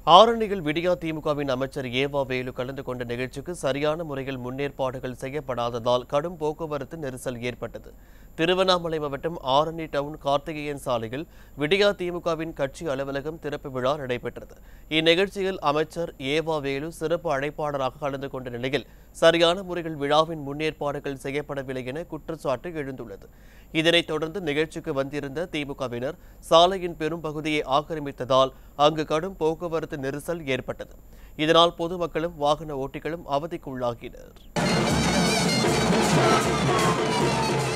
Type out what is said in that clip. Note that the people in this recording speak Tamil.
ஆரணியில் விடியா திமுகவின் அமைச்சர் ஏவா வேலு கலந்து கொண்ட நிகழ்ச்சிக்கு சரியான முறையில் முன்னேற்பாடுகள் செய்யப்படாததால் கடும் போக்குவரத்து நெரிசல் ஏற்பட்டது திருவண்ணாமலை மாவட்டம் ஆரணி டவுன் கார்த்திகேயன் சாலையில் விடியா திமுகவின் கட்சி அலுவலகம் திறப்பு விழா நடைபெற்றது இந்நிகழ்ச்சியில் அமைச்சர் ஏவா வேலு சிறப்பு அழைப்பாளராக கலந்து கொண்ட நிலையில் சரியான முறையில் விழாவின் முன்னேற்பாடுகள் செய்யப்படவில்லை என குற்றச்சாட்டு எழுந்துள்ளது இதனைத் தொடர்ந்து நிகழ்ச்சிக்கு வந்திருந்த திமுகவினர் சாலையின் பெரும் பகுதியை ஆக்கிரமித்ததால் அங்கு கடும் போக்குவரத்து நெரிசல் ஏற்பட்டது இதனால் பொதுமக்களும் வாகன ஓட்டிகளும் அவதிக்குள்ளாகினர்